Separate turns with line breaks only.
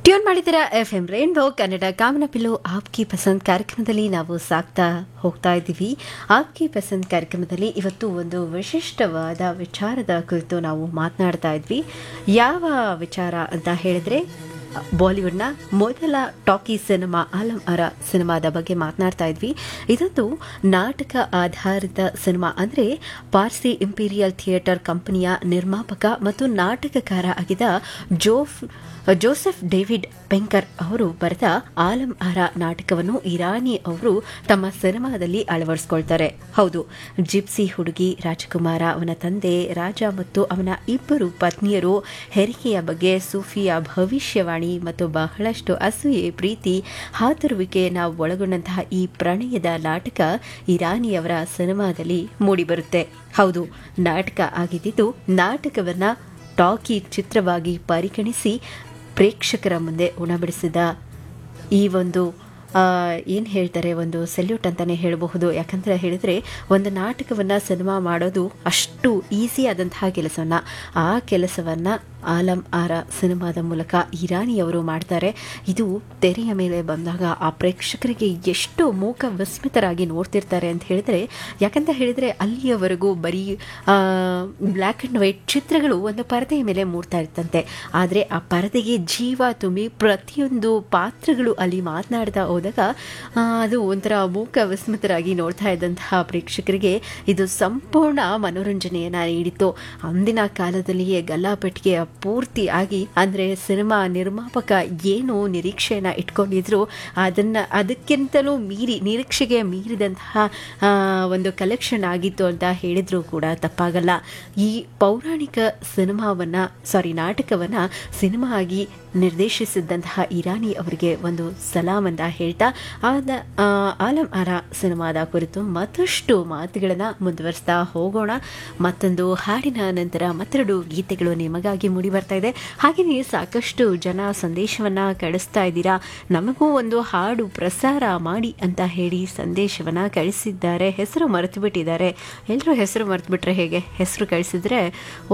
tune ಮಾಡಿದ್ದೀರಾ F M Rainbow Kannada Kamanabillu Aapki Pasand ಕಾರ್ಯಕ್ರಮದಲ್ಲಿ ನಾವು ಸಾಕ್ತಾ ಹೋಗ್ತಾ ಇದ್ದೀವಿ ಆಪ್ಕಿ ಪಸಂದ್ ಕಾರ್ಯಕ್ರಮದಲ್ಲಿ ಇವತ್ತು ಒಂದು ವಿಶಿಷ್ಟವಾದ ವಿಚಾರದ ಕುರಿತು ನಾವು ಮಾತನಾಡ್ತಾ ಇದ್ವಿ ಯಾವ ವಿಚಾರ ಅಂತ ಹೇಳಿದ್ರೆ ಬಾಲಿವುಡ್ನ ಮೊದಲ ಟಾಕಿ ಸಿನಿಮಾ ಆಲಂ ಅರ ಸಿನಿಮಾದ ಬಗ್ಗೆ ಮಾತನಾಡ್ತಾ ಇದ್ವಿ ಇದೊಂದು ನಾಟಕ ಆಧಾರಿತ ಸಿನಿಮಾ ಅಂದರೆ ಪಾರ್ಸಿ ಇಂಪೀರಿಯಲ್ ಥಿಯೇಟರ್ ಕಂಪನಿಯ ನಿರ್ಮಾಪಕ ಮತ್ತು ನಾಟಕಕಾರ ಆಗಿದ್ದ ಜೋಫ್ ಜೋಸೆಫ್ ಡೇವಿಡ್ ಪೆಂಕರ್ ಅವರು ಬರೆದ ಆಲಂ ಅರ ನಾಟಕವನ್ನು ಇರಾನಿ ಅವರು ತಮ್ಮ ಸಿನಿಮಾದಲ್ಲಿ ಅಳವಡಿಸ್ಕೊಳ್ತಾರೆ ಹೌದು ಜಿಪ್ಸಿ ಹುಡುಗಿ ರಾಜಕುಮಾರ ಅವನ ತಂದೆ ರಾಜ ಮತ್ತು ಅವನ ಇಬ್ಬರು ಪತ್ನಿಯರು ಹೆರಿಗೆಯ ಬಗ್ಗೆ ಸೂಫಿಯ ಭವಿಷ್ಯವಾಣಿ ಮತ್ತು ಬಹಳಷ್ಟು ಅಸೂಯೆ ಪ್ರೀತಿ ಹಾತರುವಿಕೆಯನ್ನು ಒಳಗೊಂಡಂತಹ ಈ ಪ್ರಣಯದ ನಾಟಕ ಇರಾನಿಯವರ ಸಿನಿಮಾದಲ್ಲಿ ಮೂಡಿಬರುತ್ತೆ ಹೌದು ನಾಟಕ ಆಗಿದ್ದು ನಾಟಕವನ್ನ ಟಾಕಿ ಚಿತ್ರವಾಗಿ ಪರಿಗಣಿಸಿ ಪ್ರೇಕ್ಷಕರ ಮುಂದೆ ಉಣಬಡಿಸಿದ ಈ ಒಂದು ಏನು ಹೇಳ್ತಾರೆ ಒಂದು ಸೆಲ್ಯೂಟ್ ಅಂತಲೇ ಹೇಳಬಹುದು ಯಾಕಂದರೆ ಹೇಳಿದರೆ ಒಂದು ನಾಟಕವನ್ನು ಸಿನಿಮಾ ಮಾಡೋದು ಅಷ್ಟು ಈಸಿ ಆದಂತಹ ಕೆಲಸವನ್ನು ಆ ಕೆಲಸವನ್ನು ಆಲಂ ಆರ ಸಿನಿಮಾದ ಮೂಲಕ ಇರಾನಿಯವರು ಮಾಡ್ತಾರೆ ಇದು ತೆರೆಯ ಮೇಲೆ ಬಂದಾಗ ಆ ಪ್ರೇಕ್ಷಕರಿಗೆ ಎಷ್ಟು ಮೂಕ ವಿಸ್ಮಿತರಾಗಿ ನೋಡ್ತಿರ್ತಾರೆ ಅಂತ ಹೇಳಿದರೆ ಯಾಕಂತ ಹೇಳಿದರೆ ಅಲ್ಲಿಯವರೆಗೂ ಬರೀ ಬ್ಲ್ಯಾಕ್ ಆ್ಯಂಡ್ ವೈಟ್ ಚಿತ್ರಗಳು ಒಂದು ಪರದೆಯ ಮೇಲೆ ಮೂಡ್ತಾ ಇರ್ತಂತೆ ಆದರೆ ಆ ಪರದೆಗೆ ಜೀವ ತುಂಬಿ ಪ್ರತಿಯೊಂದು ಪಾತ್ರಗಳು ಅಲ್ಲಿ ಮಾತನಾಡ್ತಾ ಹೋದಾಗ ಅದು ಒಂಥರ ಮೂಕ ವಿಸ್ಮಿತರಾಗಿ ನೋಡ್ತಾ ಇದ್ದಂತಹ ಪ್ರೇಕ್ಷಕರಿಗೆ ಇದು ಸಂಪೂರ್ಣ ಮನೋರಂಜನೆಯನ್ನು ನೀಡಿತ್ತು ಅಂದಿನ ಕಾಲದಲ್ಲಿಯೇ ಗಲ್ಲಾಪೆಟ್ಟಿಗೆ ಪೂರ್ತಿ ಆಗಿ ಅಂದರೆ ಸಿನಿಮಾ ನಿರ್ಮಾಪಕ ಏನು ನಿರೀಕ್ಷೆಯನ್ನು ಇಟ್ಕೊಂಡಿದ್ರು ಅದನ್ನು ಅದಕ್ಕಿಂತಲೂ ಮೀರಿ ನಿರೀಕ್ಷೆಗೆ ಮೀರಿದಂತಹ ಒಂದು ಕಲೆಕ್ಷನ್ ಆಗಿತ್ತು ಅಂತ ಹೇಳಿದ್ರು ಕೂಡ ತಪ್ಪಾಗಲ್ಲ ಈ ಪೌರಾಣಿಕ ಸಿನಿಮಾವನ್ನು ಸಾರಿ ನಾಟಕವನ್ನು ಸಿನಿಮಾ ಆಗಿ ನಿರ್ದೇಶಿಸಿದ್ದಂತಹ ಇರಾನಿ ಅವರಿಗೆ ಒಂದು ಸಲಾಮ್ ಅಂತ ಹೇಳ್ತಾ ಆದ ಆಲಂ ಅರ ಸಿನಿಮಾದ ಕುರಿತು ಮತ್ತಷ್ಟು ಮಾತುಗಳನ್ನು ಮುಂದುವರಿಸ್ತಾ ಹೋಗೋಣ ಮತ್ತೊಂದು ಹಾಡಿನ ನಂತರ ಮತ್ತೆರಡು ಗೀತೆಗಳು ನಿಮಗಾಗಿ ಮೂಡಿ ಬರ್ತಾ ಇದೆ ಹಾಗೆಯೇ ಸಾಕಷ್ಟು ಜನ ಸಂದೇಶವನ್ನು ಕಳಿಸ್ತಾ ಇದ್ದೀರಾ ನಮಗೂ ಒಂದು ಹಾಡು ಪ್ರಸಾರ ಮಾಡಿ ಅಂತ ಹೇಳಿ ಸಂದೇಶವನ್ನು ಕಳಿಸಿದ್ದಾರೆ ಹೆಸರು ಮರೆತು ಬಿಟ್ಟಿದ್ದಾರೆ ಎಲ್ಲರೂ ಹೆಸರು ಮರೆತು ಬಿಟ್ರೆ ಹೇಗೆ ಹೆಸರು ಕಳಿಸಿದ್ರೆ